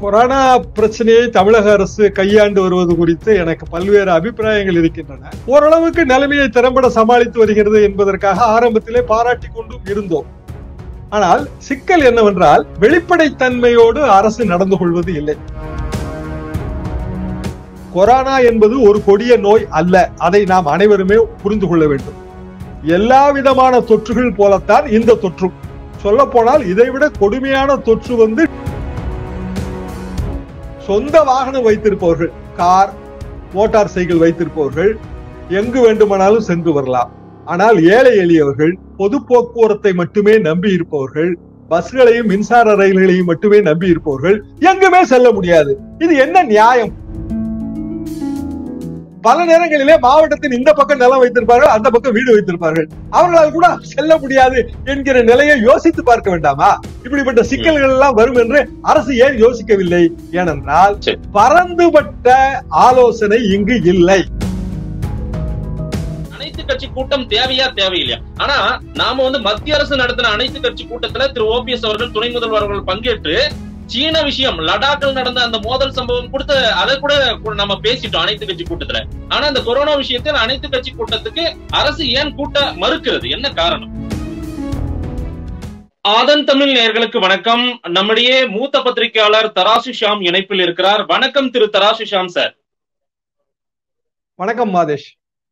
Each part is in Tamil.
கொரோனா பிரச்சனையை தமிழக அரசு கையாண்டு வருவது குறித்து எனக்கு பல்வேறு அபிப்பிராயங்கள் இருக்கின்றன ஓரளவுக்கு நிலைமையை திறம்பட சமாளித்து வருகிறது என்பதற்காக ஆரம்பத்திலே பாராட்டி கொண்டும் இருந்தோம் ஆனால் சிக்கல் என்னவென்றால் வெளிப்படைத்தன்மையோடு அரசு நடந்து கொள்வது இல்லை கொரோனா என்பது ஒரு கொடிய நோய் அல்ல அதை நாம் அனைவருமே புரிந்து கொள்ள வேண்டும் எல்லா விதமான தொற்றுகள் போலத்தான் இந்த தொற்றும் சொல்ல போனால் இதைவிட கொடுமையான தொற்று வந்து சொந்த வாகனம் வைத்திருப்பவர்கள் கார் மோட்டார் சைக்கிள் வைத்திருப்பவர்கள் எங்கு வேண்டுமானாலும் சென்று வரலாம் ஆனால் ஏழை எளியவர்கள் பொது போக்குவரத்தை மட்டுமே நம்பி இருப்பவர்கள் பஸ்களையும் மின்சார ரயில்களையும் மட்டுமே நம்பி இருப்பவர்கள் எங்குமே செல்ல முடியாது இது என்ன நியாயம் பல நேரங்களிலே மாவட்டத்தின் இந்த பக்கம் நிலம் வைத்திருப்பார்கள் அந்த பக்கம் வீடு வைத்திருப்பார்கள் அவர்களால் கூட செல்ல முடியாது என்கிற நிலையை யோசித்து பார்க்க வேண்டாமா இப்படிப்பட்ட சிக்கல்கள் எல்லாம் வரும் என்று அரசு ஏன் யோசிக்கவில்லை ஏனென்றால் சரி. பரந்துபட்ட ஆலோசனை இங்கு இல்லை அனைத்து கட்சி கூட்டம் தேவையா தேவையில்லையா ஆனா நாம வந்து மத்திய அரசு நடத்தின அனைத்து கட்சி கூட்டத்துல திரு ஓபிஎஸ் அவர்கள் துணை முதல்வர் அவர்கள் பங்கேற்று சீன விஷயம் லடாக்கில் நடந்த அந்த மோதல் சம்பவம் கொடுத்து அதை கூட நம்ம பேசிட்டோம் அனைத்து கட்சி கூட்டத்துல ஆனா இந்த கொரோனா விஷயத்தில் அனைத்து கட்சி கூட்டத்துக்கு அரசு ஏன் கூட்ட மறுக்கிறது என்ன காரணம் ஆதன் தமிழ் நேயர்களுக்கு வணக்கம் நம்முடைய மூத்த பத்திரிகையாளர் தராசு ஷாம் இணைப்பில் இருக்கிறார் வணக்கம் திரு தராசு ஷாம் சார் வணக்கம் மாதேஷ்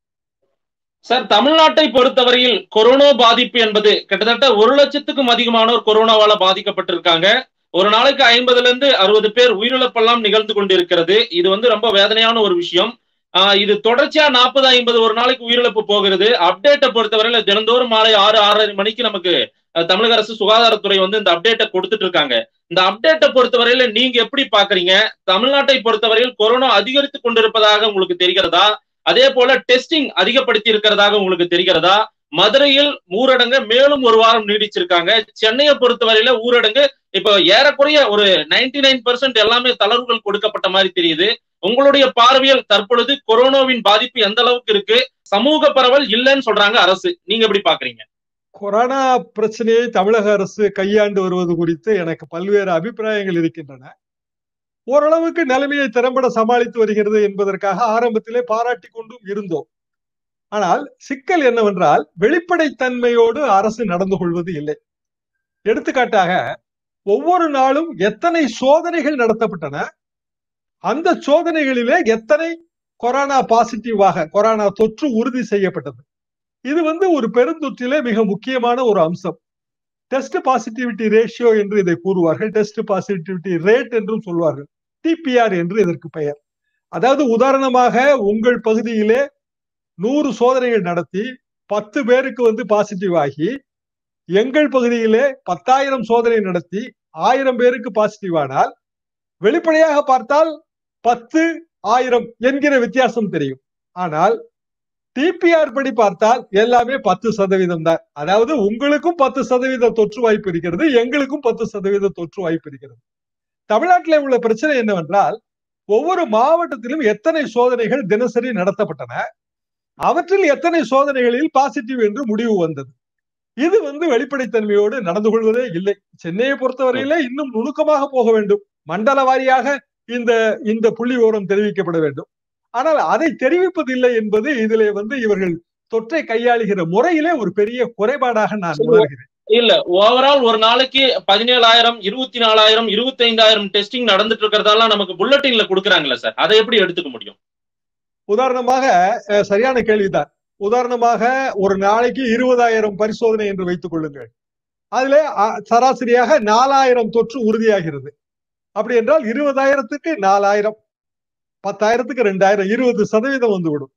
சார் தமிழ்நாட்டை பொறுத்தவரையில் கொரோனா பாதிப்பு என்பது கிட்டத்தட்ட ஒரு லட்சத்துக்கும் அதிகமானோர் கொரோனாவால பாதிக்கப்பட்டிருக்காங்க ஒரு நாளைக்கு ஐம்பதுல இருந்து அறுபது பேர் உயிரிழப்பெல்லாம் நிகழ்ந்து கொண்டிருக்கிறது இது வந்து ரொம்ப வேதனையான ஒரு விஷயம் ஆஹ் இது தொடர்ச்சியா நாற்பது ஐம்பது ஒரு நாளைக்கு உயிரிழப்பு போகிறது அப்டேட்டை பொறுத்தவரையில தினந்தோறும் மாலை ஆறு ஆறரை மணிக்கு நமக்கு அஹ், தமிழக அரசு சுகாதாரத்துறை வந்து இந்த அப்டேட்டை கொடுத்துட்டு இருக்காங்க இந்த அப்டேட்டை பொறுத்தவரையில நீங்க எப்படி பாக்குறீங்க தமிழ்நாட்டை பொறுத்தவரையில் கொரோனா அதிகரித்து கொண்டிருப்பதாக உங்களுக்கு தெரிகிறதா அதே போல டெஸ்டிங் அதிகப்படுத்தி இருக்கிறதாக உங்களுக்கு தெரிகிறதா மதுரையில் ஊரடங்க மேலும் ஒரு வாரம் நீடிச்சிருக்காங்க சென்னையை பொறுத்தவரையில ஊரடங்கு இப்போ ஏறக்குறைய ஒரு 99% நைன் பர்சன்ட் எல்லாமே தளர்வுகள் கொடுக்கப்பட்ட மாதிரி தெரியுது உங்களுடைய பார்வையில் தற்பொழுது கொரோனாவின் பாதிப்பு எந்த அளவுக்கு இருக்கு சமூக பரவல் இல்லைன்னு சொல்றாங்க அரசு நீங்க எப்படி பாக்குறீங்க கொரோனா பிரச்சனையை தமிழக அரசு கையாண்டு வருவது குறித்து எனக்கு பல்வேறு அபிப்பிராயங்கள் இருக்கின்றன ஓரளவுக்கு நிலைமையை திறம்பட சமாளித்து வருகிறது என்பதற்காக ஆரம்பத்திலே பாராட்டி கொண்டும் இருந்தோம் ஆனால் சிக்கல் என்னவென்றால் வெளிப்படைத்தன்மையோடு அரசு நடந்து கொள்வது இல்லை எடுத்துக்காட்டாக ஒவ்வொரு நாளும் எத்தனை சோதனைகள் நடத்தப்பட்டன அந்த சோதனைகளிலே எத்தனை கொரோனா பாசிட்டிவாக கொரோனா தொற்று உறுதி செய்யப்பட்டது இது வந்து ஒரு பெருந்தொற்றிலே மிக முக்கியமான ஒரு அம்சம் டெஸ்ட் பாசிட்டிவிட்டி ரேஷியோ என்று இதை கூறுவார்கள் டெஸ்ட் பாசிட்டிவிட்டி ரேட் என்றும் சொல்வார்கள் டிபிஆர் என்று இதற்கு பெயர் அதாவது உதாரணமாக உங்கள் பகுதியிலே நூறு சோதனைகள் நடத்தி பத்து பேருக்கு வந்து பாசிட்டிவ் ஆகி எங்கள் பகுதியிலே பத்தாயிரம் சோதனை நடத்தி ஆயிரம் பேருக்கு பாசிட்டிவ் ஆனால் வெளிப்படையாக பார்த்தால் பத்து ஆயிரம் என்கிற வித்தியாசம் தெரியும் ஆனால் டிபிஆர் படி பார்த்தால் எல்லாமே பத்து சதவீதம் தான் அதாவது உங்களுக்கும் பத்து சதவீத தொற்று வாய்ப்பு இருக்கிறது எங்களுக்கும் பத்து சதவீத தொற்று வாய்ப்பு இருக்கிறது தமிழ்நாட்டில் உள்ள பிரச்சனை என்னவென்றால் ஒவ்வொரு மாவட்டத்திலும் எத்தனை சோதனைகள் தினசரி நடத்தப்பட்டன அவற்றில் எத்தனை சோதனைகளில் பாசிட்டிவ் என்று முடிவு வந்தது இது வந்து வெளிப்படைத்தன்மையோடு நடந்து கொள்வதே இல்லை சென்னையை பொறுத்தவரையிலே இன்னும் நுணுக்கமாக போக வேண்டும் மண்டல வாரியாக இந்த இந்த புள்ளி விவரம் தெரிவிக்கப்பட வேண்டும் ஆனால் அதை தெரிவிப்பதில்லை என்பது இதிலே வந்து இவர்கள் தொற்றை கையாளுகிற முறையிலே ஒரு பெரிய குறைபாடாக நான் உணர்கிறேன் இல்ல ஓவரால் ஒரு நாளைக்கு பதினேழாயிரம் இருபத்தி நாலாயிரம் இருபத்தி ஐந்தாயிரம் டெஸ்டிங் நடந்துட்டு இருக்கிறதெல்லாம் நமக்கு புல்லட்டின்ல கொடுக்குறாங்கல்ல சார் அதை எப்படி எடுத்துக்க முடியும் உதாரணமாக அஹ், சரியான கேள்விதான் உதாரணமாக ஒரு நாளைக்கு இருபதாயிரம் பரிசோதனை என்று வைத்துக் கொள்ளுங்கள் அதுல அஹ், சராசரியாக நாலாயிரம் தொற்று உறுதியாகிறது அப்படி என்றால் இருபதாயிரத்துக்கு நாலாயிரம் பத்தாயிரத்துக்கு ரெண்டாயிரம் இருபது சதவீதம் வந்துவிடும்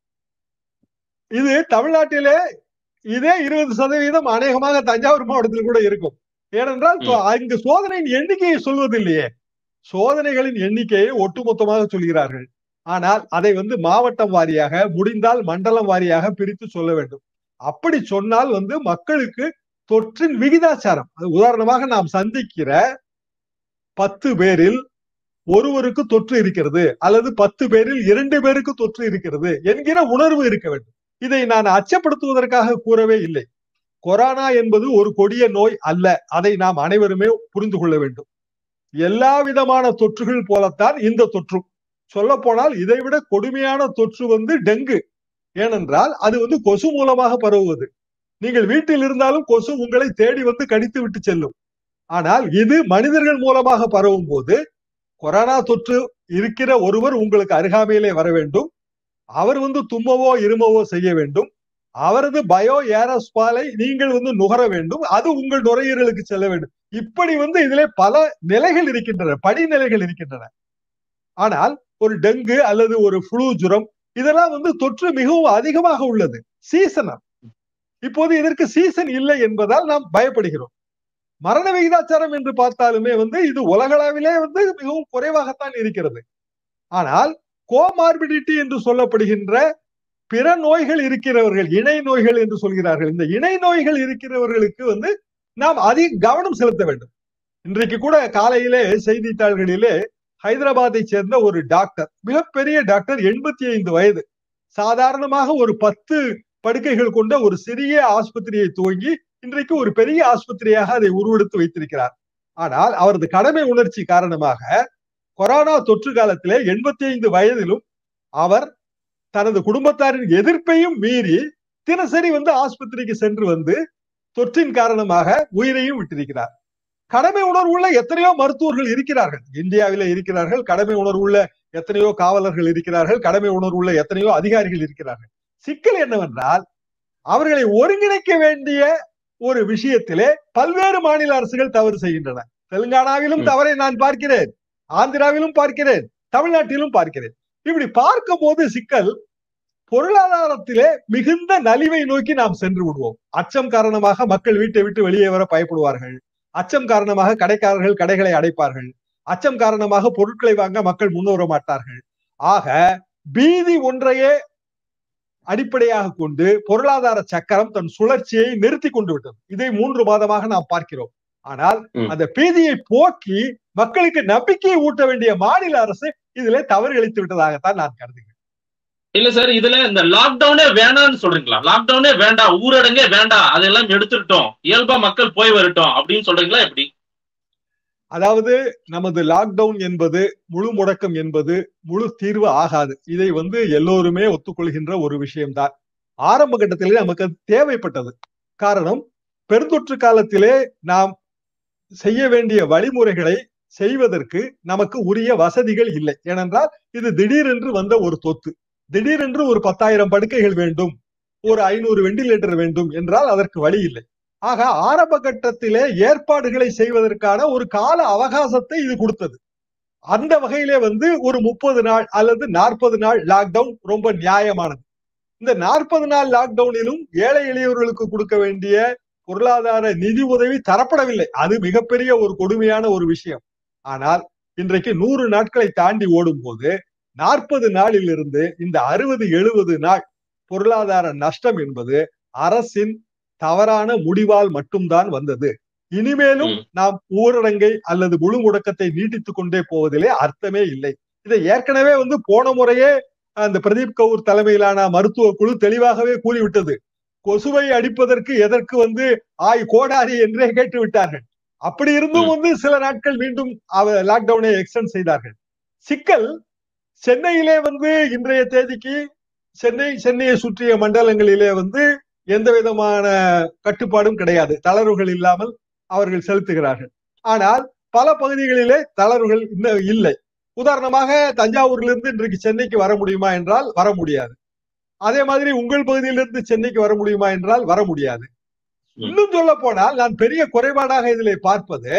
இது தமிழ்நாட்டிலே இதே இருபது சதவீதம் அநேகமாக தஞ்சாவூர் மாவட்டத்தில் கூட இருக்கும் ஏனென்றால் தொ- அங்கு சோதனையின் எண்ணிக்கையை சொல்வதில்லையே சோதனைகளின் எண்ணிக்கையை ஒட்டுமொத்தமாக சொல்கிறார்கள் ஆனால் அதை வந்து மாவட்டம் வாரியாக முடிந்தால் மண்டலம் வாரியாக பிரித்து சொல்ல வேண்டும் அப்படி சொன்னால் வந்து மக்களுக்கு தொற்றின் விகிதாச்சாரம் அது உதாரணமாக நாம் சந்திக்கிற பத்து பேரில் ஒருவருக்கு தொற்று இருக்கிறது அல்லது பத்து பேரில் இரண்டு பேருக்கு தொற்று இருக்கிறது என்கிற உணர்வு இருக்க வேண்டும் இதை நான் அச்சப்படுத்துவதற்காக கூறவே இல்லை கொரோனா என்பது ஒரு கொடிய நோய் அல்ல அதை நாம் அனைவருமே புரிந்து கொள்ள வேண்டும் எல்லா விதமான தொற்றுகள் போலத்தான் இந்த தொற்றும் சொல்ல போனால் இதைவிட கொடுமையான தொற்று வந்து டெங்கு ஏனென்றால் அது வந்து கொசு மூலமாக பரவுவது நீங்கள் வீட்டில் இருந்தாலும் கொசு உங்களை தேடி வந்து கடித்து விட்டு செல்லும் ஆனால் இது மனிதர்கள் மூலமாக பரவும் போது கொரோனா தொற்று இருக்கிற ஒருவர் உங்களுக்கு அருகாமையிலே வர வேண்டும் அவர் வந்து தும்மவோ இருமவோ செய்ய வேண்டும் அவரது பயோ ஏரஸ்பாலை நீங்கள் வந்து நுகர வேண்டும் அது உங்கள் நுரையீரலுக்கு செல்ல வேண்டும் இப்படி வந்து இதிலே பல நிலைகள் இருக்கின்றன படிநிலைகள் இருக்கின்றன ஆனால் ஒரு டெங்கு அல்லது ஒரு ஃப்ளூ ஜுரம் இதெல்லாம் வந்து தொற்று மிகவும் அதிகமாக உள்ளது சீசனல் இப்போது இதற்கு சீசன் இல்லை என்பதால் நாம் பயப்படுகிறோம் மரண விகிதாச்சாரம் என்று பார்த்தாலுமே வந்து இது உலகளவிலே வந்து மிகவும் குறைவாகத்தான் இருக்கிறது ஆனால் கோமார்பிடிட்டி என்று சொல்லப்படுகின்ற பிற நோய்கள் இருக்கிறவர்கள் இணை நோய்கள் என்று சொல்கிறார்கள் இந்த இணை நோய்கள் இருக்கிறவர்களுக்கு வந்து நாம் அதிக கவனம் செலுத்த வேண்டும் இன்றைக்கு கூட காலையிலே செய்தித்தாள்களிலே ஹைதராபாத்தை சேர்ந்த ஒரு டாக்டர் மிகப்பெரிய டாக்டர் எண்பத்தி ஐந்து வயது சாதாரணமாக ஒரு பத்து படுக்கைகள் கொண்ட ஒரு சிறிய ஆஸ்பத்திரியை துவங்கி இன்றைக்கு ஒரு பெரிய ஆஸ்பத்திரியாக அதை உருவெடுத்து வைத்திருக்கிறார் ஆனால் அவரது கடமை உணர்ச்சி காரணமாக கொரோனா தொற்று காலத்திலே எண்பத்தி ஐந்து வயதிலும் அவர் தனது குடும்பத்தாரின் எதிர்ப்பையும் மீறி தினசரி வந்து ஆஸ்பத்திரிக்கு சென்று வந்து தொற்றின் காரணமாக உயிரையும் விட்டிருக்கிறார் கடமை உணர்வுள்ள எத்தனையோ மருத்துவர்கள் இருக்கிறார்கள் இந்தியாவிலே இருக்கிறார்கள் கடமை உணர்வுள்ள எத்தனையோ காவலர்கள் இருக்கிறார்கள் கடமை உணர்வுள்ள எத்தனையோ அதிகாரிகள் இருக்கிறார்கள் சிக்கல் என்னவென்றால் அவர்களை ஒருங்கிணைக்க வேண்டிய ஒரு விஷயத்திலே பல்வேறு மாநில அரசுகள் தவறு செய்கின்றன தெலுங்கானாவிலும் தவறை நான் பார்க்கிறேன் ஆந்திராவிலும் பார்க்கிறேன் தமிழ்நாட்டிலும் பார்க்கிறேன் இப்படி பார்க்கும் போது சிக்கல் பொருளாதாரத்திலே மிகுந்த நலிவை நோக்கி நாம் சென்று விடுவோம் அச்சம் காரணமாக மக்கள் வீட்டை விட்டு வெளியே வர பயப்படுவார்கள் அச்சம் காரணமாக கடைக்காரர்கள் கடைகளை அடைப்பார்கள் அச்சம் காரணமாக பொருட்களை வாங்க மக்கள் முன்வர மாட்டார்கள் ஆக பீதி ஒன்றையே அடிப்படையாக கொண்டு பொருளாதார சக்கரம் தன் சுழற்சியை நிறுத்தி கொண்டு விட்டது இதை மூன்று மாதமாக நாம் பார்க்கிறோம் ஆனால் அந்த பீதியை போக்கி மக்களுக்கு நம்பிக்கையை ஊட்ட வேண்டிய மாநில அரசு இதுல தவறு இழைத்து விட்டதாகத்தான் நான் கருதுகிறேன் இல்ல சார் இதுல இந்த லாக்டவுனே வேணாம்னு சொல்றீங்களா லாக்டவுனே வேண்டாம் ஊரடங்கே வேண்டாம் அதெல்லாம் எடுத்துட்டோம் இயல்பா மக்கள் போய் வரட்டும் அப்படின்னு சொல்றீங்களா எப்படி அதாவது நமது லாக்டவுன் என்பது முழு முடக்கம் என்பது முழு தீர்வு ஆகாது இதை வந்து எல்லோருமே ஒத்துக்கொள்கின்ற ஒரு விஷயம்தான் ஆரம்ப கட்டத்திலே நமக்கு தேவைப்பட்டது காரணம் பெருந்தொற்று காலத்திலே நாம் செய்ய வேண்டிய வழிமுறைகளை செய்வதற்கு நமக்கு உரிய வசதிகள் இல்லை ஏனென்றால் இது திடீரென்று வந்த ஒரு தொத்து திடீரென்று ஒரு பத்தாயிரம் படுக்கைகள் வேண்டும் ஒரு ஐநூறு வெண்டிலேட்டர் வேண்டும் என்றால் அதற்கு வழி இல்லை ஆக ஆரம்ப கட்டத்திலே ஏற்பாடுகளை செய்வதற்கான ஒரு கால அவகாசத்தை இது கொடுத்தது அந்த வகையிலே வந்து ஒரு முப்பது நாள் அல்லது நாற்பது நாள் லாக்டவுன் ரொம்ப நியாயமானது இந்த நாற்பது நாள் லாக்டவுனிலும் ஏழை எளியவர்களுக்கு கொடுக்க வேண்டிய பொருளாதார நிதி உதவி தரப்படவில்லை அது மிகப்பெரிய ஒரு கொடுமையான ஒரு விஷயம் ஆனால் இன்றைக்கு நூறு நாட்களை தாண்டி ஓடும் போது நாற்பது நாளில் இருந்து இந்த அறுபது எழுபது நாள் பொருளாதார நஷ்டம் என்பது அரசின் தவறான முடிவால் மட்டும்தான் வந்தது இனிமேலும் நாம் ஊரடங்கை அல்லது முழு முடக்கத்தை நீட்டித்துக் கொண்டே போவதிலே அர்த்தமே இல்லை இதை ஏற்கனவே வந்து போன முறையே அந்த பிரதீப் கவுர் தலைமையிலான மருத்துவ குழு தெளிவாகவே கூறிவிட்டது கொசுவை அடிப்பதற்கு எதற்கு வந்து ஆய் கோடாரி என்றே கேட்டு விட்டார்கள் அப்படி இருந்தும் வந்து சில நாட்கள் மீண்டும் லாக்டவுனை எக்ஸ்டெண்ட் செய்தார்கள் சிக்கல் சென்னையிலே வந்து இன்றைய தேதிக்கு சென்னை சென்னையை சுற்றிய மண்டலங்களிலே வந்து எந்த விதமான கட்டுப்பாடும் கிடையாது தளர்வுகள் இல்லாமல் அவர்கள் செலுத்துகிறார்கள் ஆனால் பல பகுதிகளிலே தளர்வுகள் இன்னும் இல்லை உதாரணமாக தஞ்சாவூரிலிருந்து இன்றைக்கு சென்னைக்கு வர முடியுமா என்றால் வர முடியாது அதே மாதிரி உங்கள் பகுதியிலிருந்து சென்னைக்கு வர முடியுமா என்றால் வர முடியாது இன்னும் சொல்ல போனால் நான் பெரிய குறைபாடாக இதில் பார்ப்பது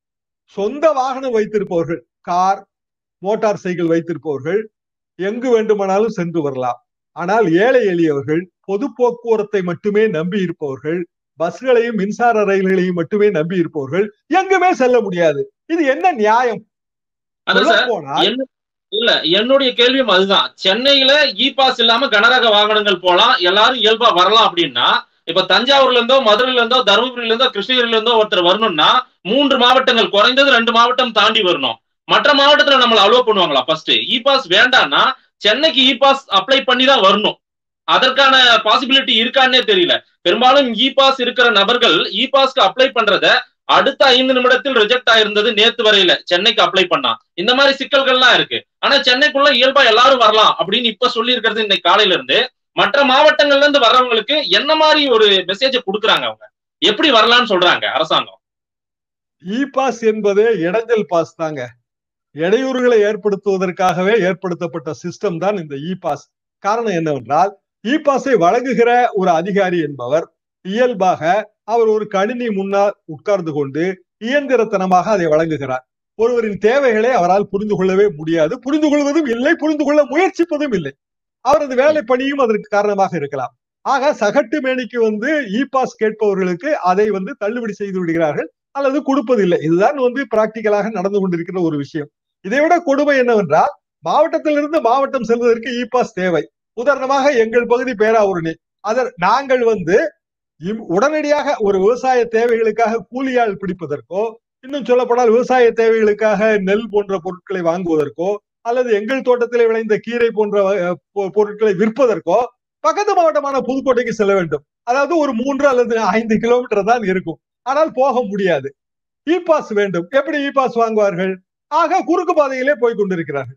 சொந்த வாகனம் வைத்திருப்பவர்கள் கார் மோட்டார் சைக்கிள் வைத்திருப்பவர்கள் எங்கு வேண்டுமானாலும் சென்று வரலாம் ஆனால் ஏழை எளியவர்கள் பொது போக்குவரத்தை மட்டுமே நம்பி இருப்பவர்கள் பஸ்களையும் மின்சார ரயில்களையும் மட்டுமே நம்பி இருப்பவர்கள் எங்குமே செல்ல முடியாது இது என்ன நியாயம் இல்ல என்னுடைய கேள்வியும் அதுதான் சென்னையில இ பாஸ் இல்லாம கனரக வாகனங்கள் போலாம் எல்லாரும் இயல்பா வரலாம் அப்படின்னா இப்ப தஞ்சாவூர்ல இருந்தோ மதுரையில இருந்தோ தருமபுரியில இருந்தோ கிருஷ்ணகிரியில இருந்தோ ஒருத்தர் வரணும்னா மூன்று மாவட்டங்கள் குறைந்தது ரெண்டு மாவட்டம் தாண்டி வரணும் மற்ற மாவட்டத்துல நம்மள அலோவ் பண்ணுவாங்களா ஃபர்ஸ்ட் இ பாஸ் வேண்டாம்னா சென்னைக்கு இ பாஸ் அப்ளை பண்ணி தான் வரணும் அதற்கான பாசிபிலிட்டி இருக்கான்னே தெரியல பெரும்பாலும் இ பாஸ் இருக்கிற நபர்கள் இ பாஸ்க்கு அப்ளை பண்றத அடுத்த ஐந்து நிமிடத்தில் ரிஜெக்ட் ஆயிருந்தது நேத்து வரையில சென்னைக்கு அப்ளை பண்ணா இந்த மாதிரி சிக்கல்கள்லாம் இருக்கு ஆனா சென்னைக்குள்ள இயல்பா எல்லாரும் வரலாம் அப்படின்னு இப்ப சொல்லி இருக்கிறது இன்னைக்கு காலையில இருந்து மற்ற மாவட்டங்கள்ல இருந்து வர்றவங்களுக்கு என்ன மாதிரி ஒரு மெசேஜ கொடுக்குறாங்க அவங்க எப்படி வரலாம்னு சொல்றாங்க அரசாங்கம் இ பாஸ் என்பதே இடைஞ்சல் பாஸ் தாங்க இடையூறுகளை ஏற்படுத்துவதற்காகவே ஏற்படுத்தப்பட்ட சிஸ்டம் தான் இந்த இ பாஸ் காரணம் என்னவென்றால் இ பாஸை வழங்குகிற ஒரு அதிகாரி என்பவர் இயல்பாக அவர் ஒரு கணினி முன்னால் உட்கார்ந்து கொண்டு இயந்திரத்தனமாக அதை வழங்குகிறார் ஒருவரின் தேவைகளை அவரால் புரிந்து கொள்ளவே முடியாது புரிந்து கொள்வதும் இல்லை புரிந்து கொள்ள முயற்சிப்பதும் இல்லை அவரது வேலை பணியும் அதற்கு காரணமாக இருக்கலாம் ஆக சகட்டு மேனிக்கு வந்து இ பாஸ் கேட்பவர்களுக்கு அதை வந்து தள்ளுபடி செய்து விடுகிறார்கள் அல்லது கொடுப்பதில்லை இதுதான் வந்து பிராக்டிக்கலாக நடந்து கொண்டிருக்கிற ஒரு விஷயம் இதை விட கொடுமை என்னவென்றால் மாவட்டத்திலிருந்து மாவட்டம் செல்வதற்கு இ பாஸ் தேவை உதாரணமாக எங்கள் பகுதி பேராவூரணி அதர் நாங்கள் வந்து உடனடியாக ஒரு விவசாய தேவைகளுக்காக கூலியால் பிடிப்பதற்கோ இன்னும் சொல்லப்போனால் விவசாய தேவைகளுக்காக நெல் போன்ற பொருட்களை வாங்குவதற்கோ அல்லது எங்கள் தோட்டத்திலே விளைந்த கீரை போன்ற பொருட்களை விற்பதற்கோ பக்கத்து மாவட்டமான புதுக்கோட்டைக்கு செல்ல வேண்டும் அதாவது ஒரு மூன்று அல்லது ஐந்து கிலோமீட்டர் தான் இருக்கும் ஆனால் போக முடியாது இ பாஸ் வேண்டும் எப்படி இ பாஸ் வாங்குவார்கள் ஆக குறுக்கு பாதையிலே போய் கொண்டிருக்கிறார்கள்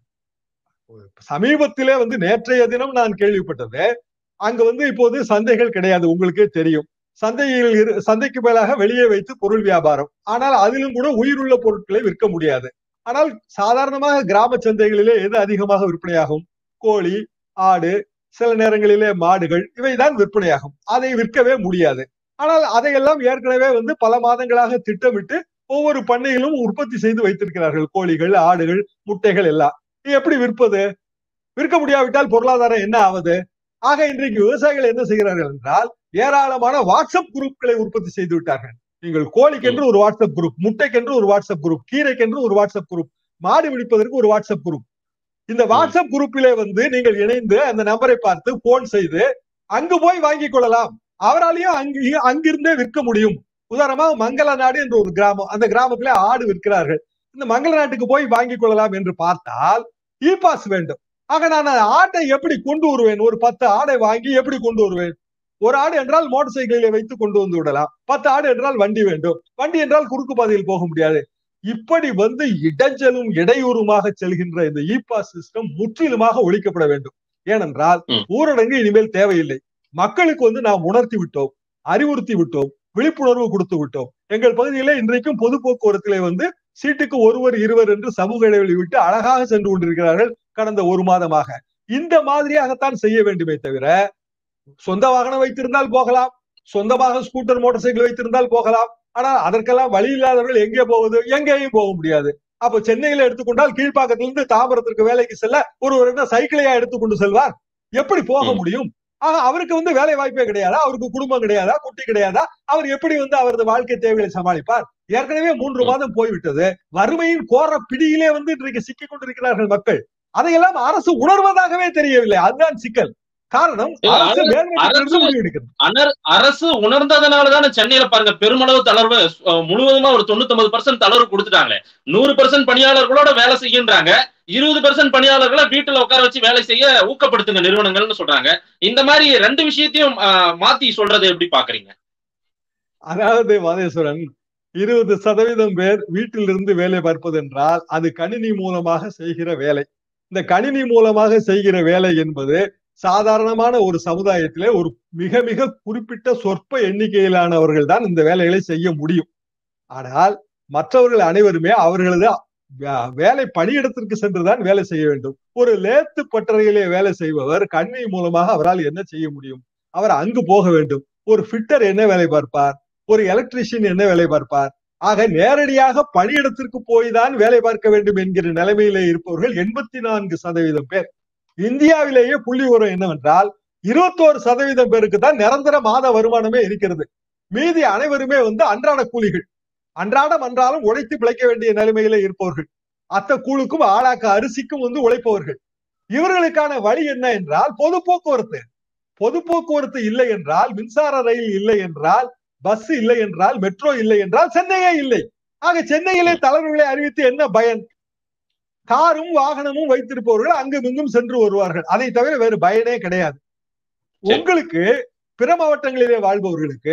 சமீபத்திலே வந்து நேற்றைய தினம் நான் கேள்விப்பட்டது அங்க வந்து இப்போது சந்தைகள் கிடையாது உங்களுக்கே தெரியும் சந்தையில் சந்தைக்கு மேலாக வெளியே வைத்து பொருள் வியாபாரம் ஆனால் அதிலும் கூட உயிருள்ள பொருட்களை விற்க முடியாது ஆனால் சாதாரணமாக கிராம சந்தைகளிலே எது அதிகமாக விற்பனையாகும் கோழி ஆடு சில நேரங்களிலே மாடுகள் இவைதான் விற்பனையாகும் அதை விற்கவே முடியாது ஆனால் அதையெல்லாம் ஏற்கனவே வந்து பல மாதங்களாக திட்டமிட்டு ஒவ்வொரு பண்ணையிலும் உற்பத்தி செய்து வைத்திருக்கிறார்கள் கோழிகள் ஆடுகள் முட்டைகள் எல்லாம் எப்படி விற்பது விற்க முடியாவிட்டால் பொருளாதாரம் என்ன ஆவது ஆக இன்றைக்கு விவசாயிகள் என்ன செய்கிறார்கள் என்றால் ஏராளமான வாட்ஸ்அப் குரூப்களை உற்பத்தி செய்து விட்டார்கள் நீங்கள் கோழிக்கென்று ஒரு வாட்ஸ்அப் குரூப் முட்டைக்கென்று ஒரு வாட்ஸ்அப் குரூப் கீரைக்கென்று ஒரு வாட்ஸ்அப் குரூப் மாடு பிடிப்பதற்கு ஒரு வாட்ஸ்அப் குரூப் இந்த வாட்ஸ்அப் குரூப்பிலே வந்து நீங்கள் இணைந்து அந்த நம்பரை பார்த்து போன் செய்து அங்கு போய் வாங்கிக் கொள்ளலாம் அவராலையும் அங்கு அங்கிருந்தே விற்க முடியும் உதாரணமாக மங்கள நாடு என்ற ஒரு கிராமம் அந்த கிராமத்திலே ஆடு விற்கிறார்கள் இந்த மங்கள நாட்டுக்கு போய் வாங்கிக் கொள்ளலாம் என்று பார்த்தால் இ பாஸ் வேண்டும் ஆக நான் ஆட்டை எப்படி கொண்டு வருவேன் ஒரு பத்து ஆடை வாங்கி எப்படி கொண்டு வருவேன் ஒரு ஆடு என்றால் மோட்டார் சைக்கிளில் வைத்து கொண்டு வந்து விடலாம் பத்து ஆடு என்றால் வண்டி வேண்டும் வண்டி என்றால் குறுக்கு பாதையில் போக முடியாது இப்படி வந்து இடைஞ்சலும் இடையூறுமாக செல்கின்ற இந்த இ பாஸ் சிஸ்டம் முற்றிலுமாக ஒழிக்கப்பட வேண்டும் ஏனென்றால் ஊரடங்கு இனிமேல் தேவையில்லை மக்களுக்கு வந்து நாம் உணர்த்தி விட்டோம் அறிவுறுத்தி விட்டோம் விழிப்புணர்வு கொடுத்து விட்டோம் எங்கள் பகுதியில இன்றைக்கும் பொது போக்குவரத்திலே வந்து சீட்டுக்கு ஒருவர் இருவர் என்று சமூக இடைவெளி விட்டு அழகாக சென்று கொண்டிருக்கிறார்கள் கடந்த ஒரு மாதமாக இந்த மாதிரியாகத்தான் செய்ய வேண்டுமே தவிர சொந்த வாகனம் வைத்திருந்தால் போகலாம் சொந்தமாக ஸ்கூட்டர் மோட்டார் சைக்கிள் வைத்திருந்தால் போகலாம் ஆனால் அதற்கெல்லாம் வழி இல்லாதவர்கள் எங்கே போவது எங்கேயும் போக முடியாது அப்ப சென்னையில எடுத்துக்கொண்டால் கீழ்ப்பாக்கத்திலிருந்து தாம்பரத்திற்கு வேலைக்கு செல்ல ஒருவர் என்ன சைக்கிளையா எடுத்துக்கொண்டு செல்வார் எப்படி போக முடியும் ஆக அவருக்கு வந்து வேலை வாய்ப்பே கிடையாதா அவருக்கு குடும்பம் கிடையாதா குட்டி கிடையாதா அவர் எப்படி வந்து அவரது வாழ்க்கை தேவைகளை சமாளிப்பார் ஏற்கனவே மூன்று மாதம் போய்விட்டது வறுமையின் கோர பிடியிலே வந்து இன்றைக்கு சிக்கிக் கொண்டிருக்கிறார்கள் மக்கள் அதையெல்லாம் அரசு உணர்வதாகவே தெரியவில்லை அதுதான் சிக்கல் காரணம் அரசு உணர்ந்ததுனாலதானே சென்னையில பாருங்க பெருமளவு தளர்வு முழுவதுமா ஒரு தொண்ணூத்தி ஒன்பது பர்சன்ட் தளர்வு கொடுத்துட்டாங்களே நூறு பர்சன்ட் பணியாளர்களோட வேலை செய்கின்றாங்க இருபது பெர்சன்ட் பணியாளர்களை வீட்டுல உட்கார வச்சு வேலை செய்ய ஊக்கப்படுத்துங்க நிறுவனங்கள்னு சொல்றாங்க இந்த மாதிரி ரெண்டு விஷயத்தையும் மாத்தி சொல்றதை எப்படி பாக்குறீங்க அதாவது மாதேஸ்வரன் இருபது சதவீதம் பேர் வீட்டிலிருந்து வேலை பார்ப்பது என்றால் அது கணினி மூலமாக செய்கிற வேலை இந்த கணினி மூலமாக செய்கிற வேலை என்பது சாதாரணமான ஒரு சமுதாயத்திலே ஒரு மிக மிக குறிப்பிட்ட சொற்ப எண்ணிக்கையிலானவர்கள் தான் இந்த வேலைகளை செய்ய முடியும் ஆனால் மற்றவர்கள் அனைவருமே அவர்களது வேலை பணியிடத்திற்கு சென்றுதான் வேலை செய்ய வேண்டும் ஒரு லேத்து பட்டறையிலே வேலை செய்பவர் கணினி மூலமாக அவரால் என்ன செய்ய முடியும் அவர் அங்கு போக வேண்டும் ஒரு ஃபிட்டர் என்ன வேலை பார்ப்பார் ஒரு எலக்ட்ரிஷியன் என்ன வேலை பார்ப்பார் ஆக நேரடியாக பணியிடத்திற்கு போய் தான் வேலை பார்க்க வேண்டும் என்கிற நிலைமையிலே இருப்பவர்கள் எண்பத்தி நான்கு சதவீதம் பேர் இந்தியாவிலேயே புள்ளி உரம் என்னவென்றால் இருபத்தோரு சதவீதம் பேருக்கு தான் நிரந்தர மாத வருமானமே இருக்கிறது மீதி அனைவருமே வந்து அன்றாட கூலிகள் அன்றாடம் அன்றாலும் உழைத்து பிழைக்க வேண்டிய நிலைமையில இருப்பவர்கள் அத்த கூழுக்கும் ஆளாக்க அரிசிக்கும் வந்து உழைப்பவர்கள் இவர்களுக்கான வழி என்ன என்றால் பொது போக்குவரத்து பொது போக்குவரத்து இல்லை என்றால் மின்சார ரயில் இல்லை என்றால் பஸ் இல்லை என்றால் மெட்ரோ இல்லை என்றால் சென்னையே இல்லை ஆக சென்னையிலே தளர்வுகளை அறிவித்து என்ன பயன் காரும் வாகனமும் வைத்திருப்பவர்கள் அங்கும் இங்கும் சென்று வருவார்கள் அதை தவிர வேறு பயனே கிடையாது உங்களுக்கு பிற மாவட்டங்களிலே வாழ்பவர்களுக்கு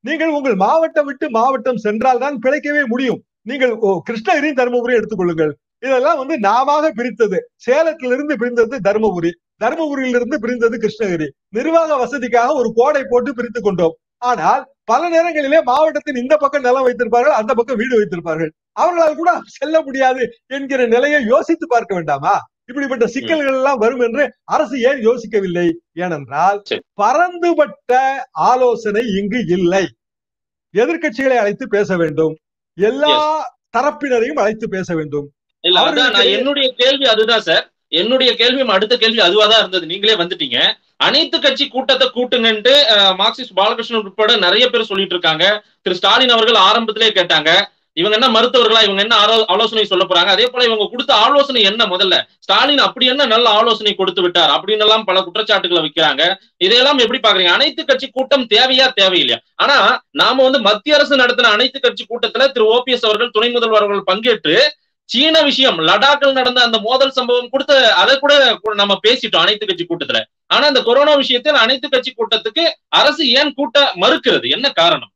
நீங்கள் உங்கள் மாவட்டம் விட்டு மாவட்டம் சென்றால் தான் பிழைக்கவே முடியும் நீங்கள் ஓ, கிருஷ்ணகிரி தருமபுரி எடுத்துக்கொள்ளுங்கள் இதெல்லாம் வந்து நாமாக பிரித்தது சேலத்திலிருந்து பிரிந்தது தருமபுரி தருமபுரியிலிருந்து பிரிந்தது கிருஷ்ணகிரி நிர்வாக வசதிக்காக ஒரு கோடை போட்டு பிரித்துக் கொண்டோம் ஆனால் பல நேரங்களிலே மாவட்டத்தின் இந்த பக்கம் நிலம் வைத்திருப்பார்கள் அந்த பக்கம் வீடு வைத்திருப்பார்கள் அவர்களால் கூட செல்ல முடியாது என்கிற நிலையை யோசித்து பார்க்க வேண்டாமா இப்படிப்பட்ட சிக்கல்கள் எல்லாம் வரும் என்று அரசு ஏன் யோசிக்கவில்லை ஏனென்றால் சரி. பரந்துபட்ட ஆலோசனை இங்கு இல்லை எதிர்க்கட்சிகளை அழைத்து பேச வேண்டும் எல்லா தரப்பினரையும் அழைத்து பேச வேண்டும் இல்ல அதான் நான் அவர்களுக்கு- என்னுடைய கேள்வி அதுதான் சார் என்னுடைய கேள்வியும் அடுத்த கேள்வி அதுவாதான் இருந்தது நீங்களே வந்துட்டீங்க அனைத்து கட்சி கூட்டத்தை கூட்டுங்கன்ட்டு அஹ், மார்க்சிஸ்ட் பாலகிருஷ்ணன் உட்பட நிறைய பேர் சொல்லிட்டு இருக்காங்க திரு ஸ்டாலின் அவர்கள் ஆரம்பத்திலே கேட்டாங்க இவங்க என்ன மருத்துவர்களா இவங்க என்ன ஆலோ- ஆலோசனை சொல்ல போறாங்க அதே போல இவங்க கொடுத்த ஆலோசனை என்ன முதல்ல ஸ்டாலின் அப்படி என்ன நல்ல ஆலோசனை கொடுத்து விட்டார் அப்படின்னு எல்லாம் பல குற்றச்சாட்டுகளை வைக்கிறாங்க இதையெல்லாம் எப்படி பாக்குறீங்க அனைத்து கட்சி கூட்டம் தேவையா தேவையில்லையா ஆனா நாம வந்து மத்திய அரசு நடத்தின அனைத்து கட்சி கூட்டத்துல திரு ஓபிஎஸ் அவர்கள் துணை முதல்வர் அவர்கள் பங்கேற்று சீன விஷயம் லடாக்கில் நடந்த அந்த மோதல் சம்பவம் கொடுத்து அதை கூட நம்ம பேசிட்டோம் அனைத்து கட்சி கூட்டத்துல ஆனா இந்த கொரோனா விஷயத்தில் அனைத்து கட்சி கூட்டத்துக்கு அரசு ஏன் கூட்ட மறுக்கிறது என்ன காரணம்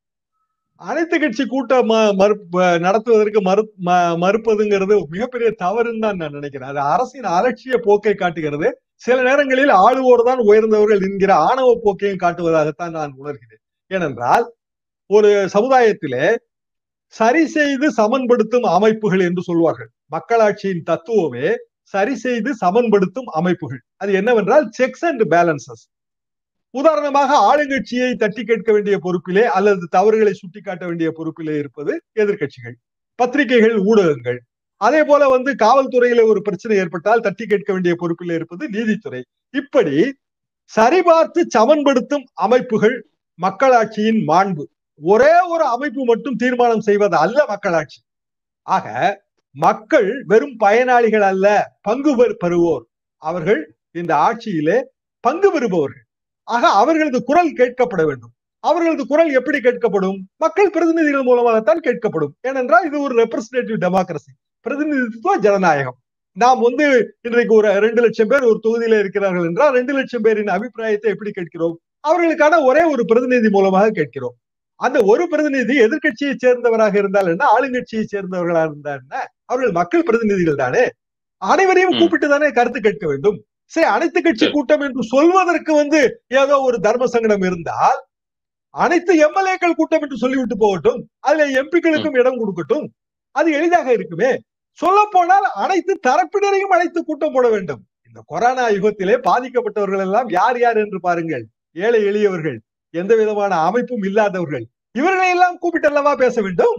அனைத்து கட்சி கூட்டம் ம- மறுப்பு நடத்துவதற்கு மறு ம- மறுப்பதுங்கிறது மிகப்பெரிய தவறுன்னு தான் நான் நினைக்கிறேன் அது அரசின் அலட்சிய போக்கை காட்டுகிறது சில நேரங்களில் ஆளுவோர் தான் உயர்ந்தவர்கள் என்கிற ஆணவ போக்கையும் காட்டுவதாகத்தான் நான் உணர்கிறேன் ஏனென்றால் ஒரு சமுதாயத்திலே சரி செய்து சமன்படுத்தும் அமைப்புகள் என்று சொல்வார்கள் மக்களாட்சியின் தத்துவமே சரி செய்து சமன்படுத்தும் அமைப்புகள் அது என்னவென்றால் செக்ஸ் அண்ட் பேலன்சஸ் உதாரணமாக ஆளுங்கட்சியை தட்டி கேட்க வேண்டிய பொறுப்பிலே அல்லது தவறுகளை சுட்டிக்காட்ட வேண்டிய பொறுப்பிலே இருப்பது எதிர்க்கட்சிகள் பத்திரிகைகள் ஊடகங்கள் அதே போல வந்து காவல்துறையில ஒரு பிரச்சனை ஏற்பட்டால் தட்டி கேட்க வேண்டிய பொறுப்பிலே இருப்பது நீதித்துறை இப்படி சரிபார்த்து சமன்படுத்தும் அமைப்புகள் மக்களாட்சியின் மாண்பு ஒரே ஒரு அமைப்பு மட்டும் தீர்மானம் செய்வது அல்ல மக்களாட்சி ஆக மக்கள் வெறும் பயனாளிகள் அல்ல பங்கு பெறு- பெறுவோர் அவர்கள் இந்த ஆட்சியிலே பங்கு பெறுபவர்கள் ஆக அவர்களது குரல் கேட்கப்பட வேண்டும் அவர்களது குரல் எப்படி கேட்கப்படும் மக்கள் பிரதிநிதிகள் மூலமாகத்தான் கேட்கப்படும் ஏனென்றால் இது ஒரு ரெப்ரசன்டேட்டிவ் டெமோக்ரஸி பிரதிநிதித்துவ ஜனநாயகம் நாம் வந்து இன்றைக்கு ஒரு ரெண்டு லட்சம் பேர் ஒரு தொகுதியில இருக்கிறார்கள் என்றால் ரெண்டு லட்சம் பேரின் அபிப்பிராயத்தை எப்படி கேட்கிறோம் அவர்களுக்கான ஒரே ஒரு பிரதிநிதி மூலமாக கேட்கிறோம் அந்த ஒரு பிரதிநிதி எதிர்க்கட்சியை சேர்ந்தவராக இருந்தால் என்ன ஆளுங்கட்சியை சேர்ந்தவர்களாக இருந்தால் என்ன அவர்கள் மக்கள் பிரதிநிதிகள் தானே அனைவரையும் ம். கூப்பிட்டு தானே கருத்து கேட்க வேண்டும் சரி அனைத்து கட்சி சரி. கூட்டம் என்று சொல்வதற்கு வந்து ஏதோ ஒரு தர்ம சங்கடம் இருந்தால் அனைத்து எம்எல்ஏக்கள் கூட்டம் என்று சொல்லிவிட்டு போகட்டும் அதுல எம்பிக்களுக்கும் இடம் கொடுக்கட்டும் அது எளிதாக இருக்குமே சொல்ல போனால் அனைத்து தரப்பினரையும் அழைத்து கூட்டம் போட வேண்டும் இந்த கொரோனா யுகத்திலே பாதிக்கப்பட்டவர்கள் எல்லாம் யார் யார் என்று பாருங்கள் ஏழை எளியவர்கள் எந்த விதமான அமைப்பும் இல்லாதவர்கள் இவர்களை எல்லாம் கூப்பிட்டு அல்லவா பேச வேண்டும்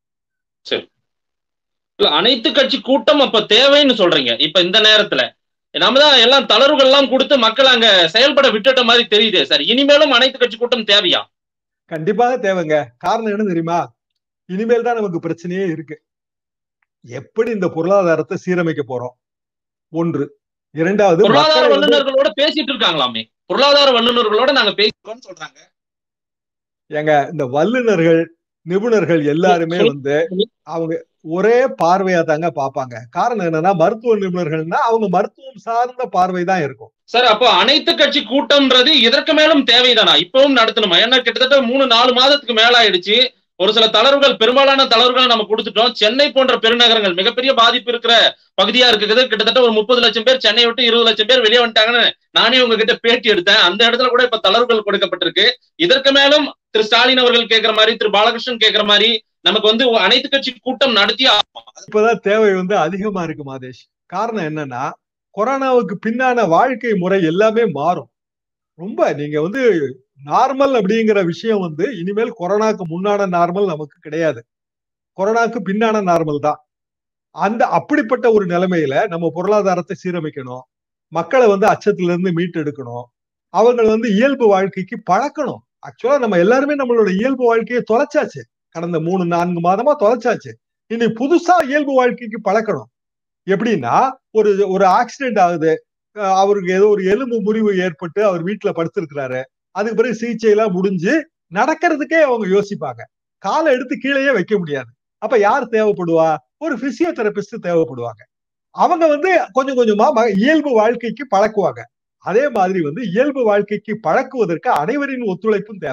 இல்ல, அனைத்து கட்சி கூட்டம் அப்ப தேவைன்னு சொல்றீங்க இப்ப இந்த நேரத்துல நாம தான் எல்லாம் தளர்வுகள் எல்லாம் கொடுத்து மக்கள் அங்க செயல்பட விட்டுட்ட மாதிரி தெரியுதே சார் இனிமேலும் அனைத்து கட்சி கூட்டம் தேவையா கண்டிப்பாக தேவைங்க காரணம் என்ன தெரியுமா இனிமேல் தான் நமக்கு பிரச்சனையே இருக்கு எப்படி இந்த பொருளாதாரத்தை சீரமைக்க போறோம் ஒன்று இரண்டாவது பொருளாதார மக்களை வந்து- வல்லுநர்களோட பேசிட்டு இருக்காங்களாமே பொருளாதார வல்லுநர்களோட நாங்க பேசிட்டோம்னு சொல்றாங்க ஏங்க இந்த வல்லுனர்கள் நிபுணர்கள் எல்லாருமே சொல்லு. வந்து அவங்க ஒரே பார்வையா தாங்க பாப்பாங்க காரணம் என்னன்னா மருத்துவ நிபுணர்கள்னா அவங்க மருத்துவம் சார்ந்த பார்வை தான் இருக்கும் சார் அப்போ அனைத்து கட்சி கூட்டம்ன்றது இதற்கு மேலும் தேவைதானா இப்பவும் நடத்தணுமா ஏன்னா கிட்டத்தட்ட மூணு நாலு மாதத்துக்கு மேல ஆயிடுச்சு ஒரு சில தளர்வுகள் பெரும்பாலான தளர்வுகளை நம்ம கொடுத்துட்டோம் சென்னை போன்ற பெருநகரங்கள் மிகப்பெரிய பாதிப்பு இருக்கிற பகுதியா இருக்குது கிட்டத்தட்ட ஒரு முப்பது லட்சம் பேர் சென்னை விட்டு இருபது லட்சம் பேர் வெளியே வந்துட்டாங்கன்னு நானே உங்ககிட்ட பேட்டி எடுத்தேன் அந்த இடத்துல கூட இப்ப தளர்வுகள் கொடுக்கப்பட்டிருக்கு இதற்கு மேலும் திரு ஸ்டாலின் அவர்கள் கேட்கிற மாதிரி திரு பாலகிருஷ்ணன் கேட்கிற மாதிரி நமக்கு வந்து அனைத்து கட்சி கூட்டம் நடத்தி இப்பதான் தேவை வந்து அதிகமா இருக்கு மாதேஷ் காரணம் என்னன்னா கொரோனாவுக்கு பின்னான வாழ்க்கை முறை எல்லாமே மாறும் ரொம்ப நீங்க வந்து நார்மல் அப்படிங்கிற விஷயம் வந்து இனிமேல் கொரோனாக்கு முன்னான நார்மல் நமக்கு கிடையாது கொரோனாக்கு பின்னான நார்மல் தான் அந்த அப்படிப்பட்ட ஒரு நிலைமையில நம்ம பொருளாதாரத்தை சீரமைக்கணும் மக்களை வந்து அச்சத்துல இருந்து மீட்டெடுக்கணும் அவங்க வந்து இயல்பு வாழ்க்கைக்கு பழக்கணும் ஆக்சுவலா நம்ம எல்லாருமே நம்மளோட இயல்பு வாழ்க்கையை தொலைச்சாச்சு கடந்த மூணு நான்கு மாதமா தொலைச்சாச்சு இனி புதுசா இயல்பு வாழ்க்கைக்கு பழக்கணும் எப்படின்னா ஒரு ஒரு ஆக்சிடென்ட் ஆகுது அஹ் அவருக்கு ஏதோ ஒரு எலும்பு முறிவு ஏற்பட்டு அவர் வீட்டுல படுத்திருக்கிறாரு அதுக்கு பிறகு சிகிச்சை எல்லாம் முடிஞ்சு நடக்கிறதுக்கே அவங்க யோசிப்பாங்க காலை எடுத்து கீழேயே வைக்க முடியாது அப்ப யார் தேவைப்படுவா ஒரு பிசியோதெரபிஸ்ட் தேவைப்படுவாங்க அவங்க வந்து கொஞ்சம் கொஞ்சமா ம- இயல்பு வாழ்க்கைக்கு பழக்குவாங்க அதே மாதிரி வந்து இயல்பு வாழ்க்கைக்கு பழக்குவதற்கு அனைவரின் ஒத்துழைப்பும் தேவை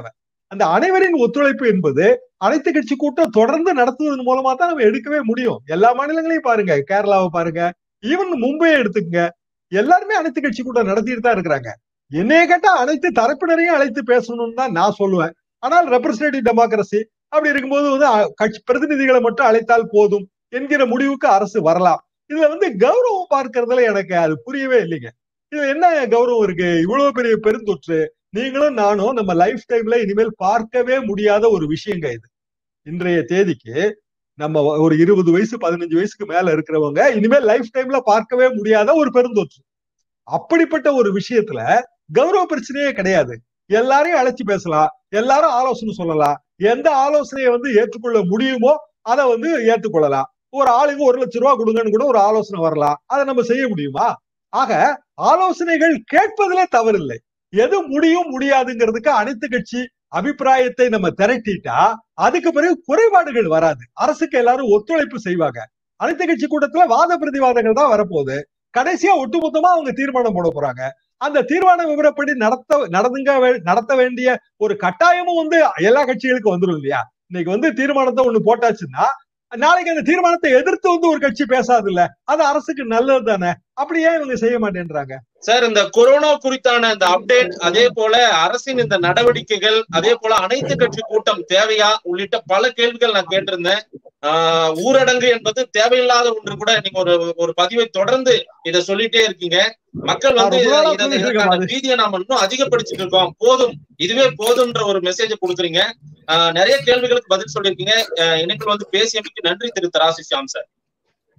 அந்த அனைவரின் ஒத்துழைப்பு என்பது அனைத்து கட்சி கூட்டம் தொடர்ந்து நடத்துவதன் மூலமா தான் நம்ம எடுக்கவே முடியும் எல்லா மாநிலங்களையும் பாருங்க கேரளாவை பாருங்க ஈவன் மும்பையை எடுத்துக்கங்க எல்லாருமே அனைத்து கட்சி கூட்டம் நடத்திட்டு தான் இருக்கிறாங்க என்னைய கேட்டா அனைத்து தரப்பினரையும் அழைத்து பேசணும்னு தான் நான் சொல்லுவேன் ஆனால் ரெப்ரஸன்டேட்டிவ் டெமோக்ரஸி அப்படி இருக்கும்போது வந்து கட்சி பிரதிநிதிகளை மட்டும் அழைத்தால் போதும் என்கிற முடிவுக்கு அரசு வரலாம் இதுல வந்து கௌரவம் பார்க்கறதுல எனக்கு அது புரியவே இல்லைங்க இதுல என்ன கௌரவம் இருக்கு இவ்வளவு பெரிய பெருந்தொற்று நீங்களும் நானும் நம்ம லைஃப் டைம்ல இனிமேல் பார்க்கவே முடியாத ஒரு விஷயங்க இது இன்றைய தேதிக்கு நம்ம ஒரு இருபது வயசு பதினஞ்சு வயசுக்கு மேல இருக்கிறவங்க இனிமேல் லைஃப் டைம்ல பார்க்கவே முடியாத ஒரு பெருந்தொற்று அப்படிப்பட்ட ஒரு விஷயத்துல கௌரவ பிரச்சனையே கிடையாது எல்லாரையும் அழைச்சி பேசலாம் எல்லாரும் ஆலோசனை சொல்லலாம் எந்த ஆலோசனையை வந்து ஏற்றுக்கொள்ள முடியுமோ அதை வந்து ஏற்றுக்கொள்ளலாம் ஒரு ஆளுக்கு ஒரு லட்சம் ரூபாய் கொடுங்கன்னு கூட ஒரு ஆலோசனை வரலாம் அதை நம்ம செய்ய முடியுமா ஆக ஆலோசனைகள் கேட்பதிலே தவறில்லை எது முடியும் முடியாதுங்கிறதுக்கு அனைத்து கட்சி அபிப்பிராயத்தை நம்ம திரட்டிட்டா அதுக்கு பிறகு குறைபாடுகள் வராது அரசுக்கு எல்லாரும் ஒத்துழைப்பு செய்வாங்க அனைத்து கட்சி கூட்டத்துல வாத பிரதிவாதங்கள் தான் வரப்போகுது கடைசியா ஒட்டுமொத்தமா அவங்க தீர்மானம் போட போறாங்க அந்த தீர்மான விவரப்படி நடத்த நடந்துங்க நடத்த வேண்டிய ஒரு கட்டாயமும் வந்து எல்லா கட்சிகளுக்கும் வந்துடும் இல்லையா இன்னைக்கு வந்து தீர்மானத்தை ஒண்ணு போட்டாச்சுன்னா நாளைக்கு அந்த தீர்மானத்தை எதிர்த்து வந்து ஒரு கட்சி பேசாது இல்ல அது அரசுக்கு நல்லது தானே அப்படியே இவங்க செய்ய மாட்டேன்றாங்க சார் இந்த கொரோனா குறித்தான இந்த அப்டேட் அதே போல அரசின் இந்த நடவடிக்கைகள் அதே போல அனைத்து கட்சி கூட்டம் தேவையா உள்ளிட்ட பல கேள்விகள் நான் கேட்டிருந்தேன் ஆஹ் ஊரடங்கு என்பது தேவையில்லாத ஒன்று கூட நீங்க ஒரு ஒரு பதிவை தொடர்ந்து இதை சொல்லிட்டே இருக்கீங்க மக்கள் வந்து இதற்கான பீதியை நாம இன்னும் அதிகப்படுத்திட்டு இருக்கோம் போதும் இதுவே போதும்ன்ற ஒரு மெசேஜ் கொடுக்குறீங்க நிறைய கேள்விகளுக்கு பதில் சொல்லியிருக்கீங்க இணைப்பில் வந்து பேசியமைக்கு நன்றி திரு தராசி சாம் சார்